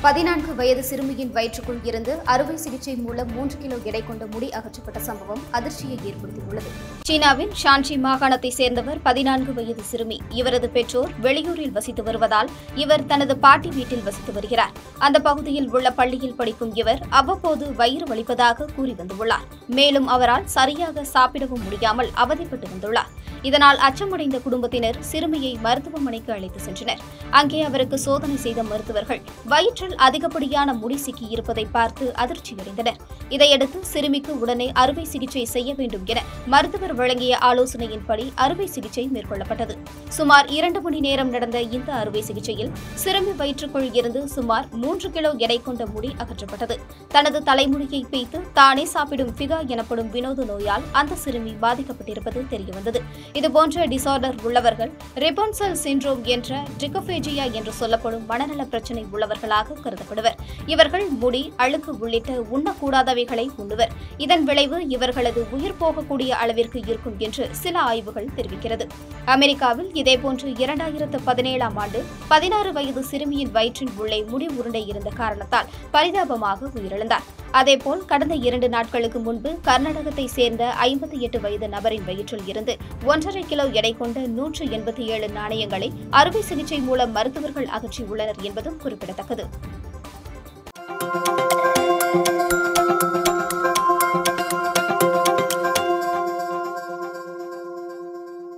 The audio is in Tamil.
பதினான்கு வயது சிறுமியின் வயிற்றுக்குள் இருந்து அறுவை சிகிச்சை மூலம் மூன்று கிலோ எடை கொண்ட முடி அகற்றப்பட்ட சம்பவம் அதிர்ச்சியை ஏற்படுத்தியுள்ளது சீனாவின் ஷான்சி மாகாணத்தை சேர்ந்தவர் பதினான்கு வயது சிறுமி இவரது பெற்றோர் வெளியூரில் வசித்து வருவதால் இவர் தனது பாட்டி வீட்டில் வசித்து வருகிறார் அந்த பகுதியில் உள்ள பள்ளியில் படிக்கும் இவர் அவ்வப்போது வயிறு வலிப்பதாக கூறி வந்துள்ளார் மேலும் அவரால் சரியாக சாப்பிடவும் முடியாமல் அவதிப்பட்டு வந்துள்ளார் இதனால் அச்சமடைந்த குடும்பத்தினர் சிறுமியை மருத்துவமனைக்கு அழைத்து சென்றனர் அங்கே அவருக்கு சோதனை செய்த மருத்துவர்கள் வயிற்றில் அதிகப்படியான முடி சிக்கி இருப்பதை பார்த்து அதிர்ச்சியடைந்தனர் இதையடுத்து சிறுமிக்கு உடனே அறுவை சிகிச்சை செய்ய வேண்டும் என மருத்துவர் வழங்கிய ஆலோசனையின்படி அறுவை சிகிச்சை மேற்கொள்ளப்பட்டது சுமார் இரண்டு மணி நேரம் நடந்த இந்த அறுவை சிகிச்சையில் சிறுமி வயிற்றுக்குள் இருந்து சுமார் மூன்று கிலோ எடை கொண்ட முடி அகற்றப்பட்டது தனது தலைமுடியை பிய்த்து தானே சாப்பிடும் ஃபிகா எனப்படும் வினோத நோயால் அந்த சிறுமி பாதிக்கப்பட்டிருப்பது தெரியவந்தது இதுபோன்ற டிசார்டர் உள்ளவர்கள் ரிபன்சல் சிண்ட்ரோம் என்ற டிகோபேஜியா என்று சொல்லப்படும் மனநல பிரச்சினை உள்ளவர்களாக கருதப்படுவர் இவர்கள் முடி அழுக்கு உள்ளிட்ட உண்ணக்கூடாதவைகளை உண்ணுவர் இதன் விளைவு இவர்களது உயிர் போகக்கூடிய அளவிற்கு இருக்கும் என்று சில ஆய்வுகள் தெரிவிக்கிறது அமெரிக்காவில் இதேபோன்று இரண்டாயிரத்து பதினேழாம் ஆண்டு பதினாறு வயது சிறுமியின் வயிற்றின் உள்ளே முடி உருண்டை இருந்த காரணத்தால் பரிதாபமாக உயிரிழந்தார் அதேபோல் கடந்த இரண்டு நாட்களுக்கு முன்பு கர்நாடகத்தை சேர்ந்த ஐம்பத்தி எட்டு வயது நபரின் வயிற்றில் இருந்து ஒன்றரை கிலோ எடை கொண்ட நூற்று எண்பத்தி ஏழு நாணயங்களை அறுவை சிகிச்சை மூலம் மருத்துவர்கள் அகற்றியுள்ளனர் என்பதும் குறிப்பிடத்தக்கது